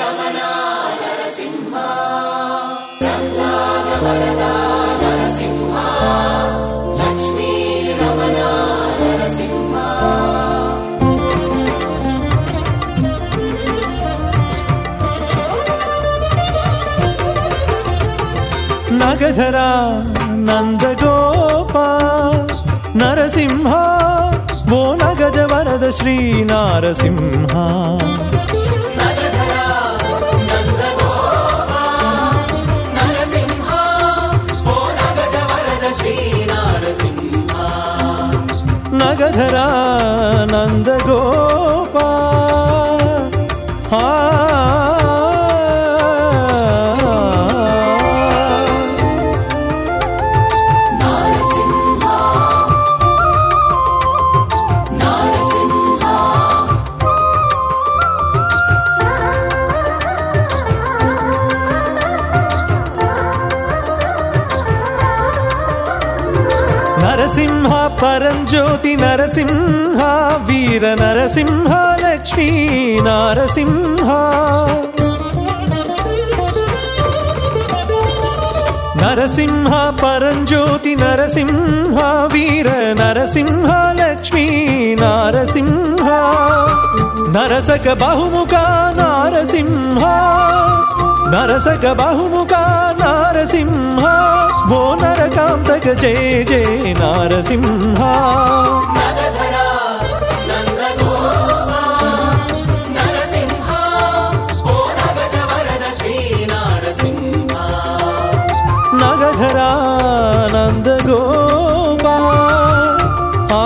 నగధరా నందగోప నరసింహ ఓ నగజ వరద శ్రీ నారసింహ నగధరా నందగోప ఆ నరసింహ పరంజ్యోతి నరసింహ వీర నరసింహ లక్ష్మీ నరసింహ నరసింహ పరంజ్యోతి నరసింహ వీర నరసింహ లక్ష్మీ నరసింహ నరసక బహుముఖ నరసింహ నరసక బహుముఖ నరసింహ ఓ నరకాంతక జయ జయ నరసింహ నగధరా నందగోపా ఆ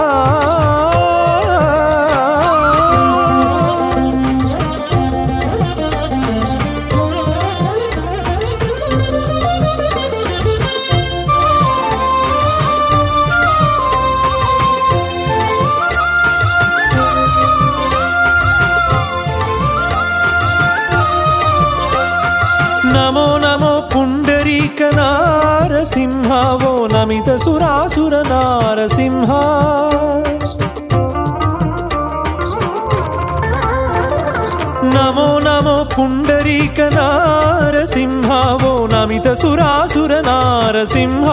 నమో నమో పుండరీక నారసింహ ఓ నమిత సురాసుర నారసింహ నమో నమో పుండరీక నారసింహ ఓ నమిత సురాసుర నారసింహ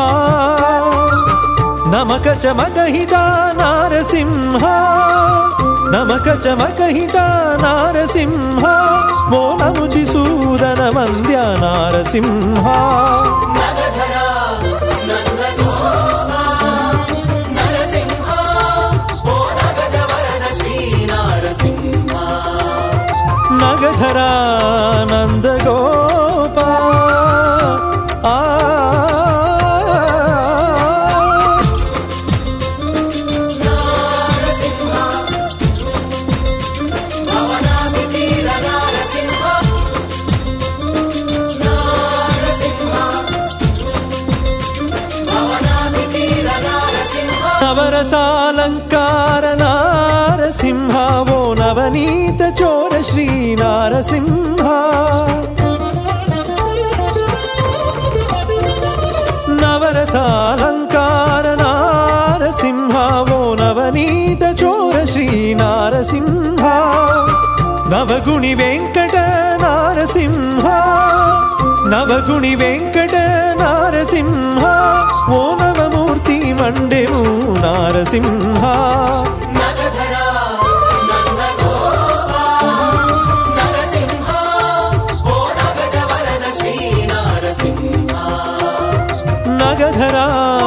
నమక చమకహిత నారసింహ నమక చమకహిత నారసింహ ఓ నముచి సూదన వంద్య నారసింహ నగధరా నందగోప ఆ నవరసాలంకార నారసింహ ఓ నవనీత చోర శ్రీ నారసింహ నవరసాలంకార నారసింహ ఓ నవనీత చోర శ్రీ నారసింహ నవగుణి వెంకట నారసింహ నవగుణి వెంకట నారసింహ ఓ నవమూర్తి మండెము నారసింహ నగధరా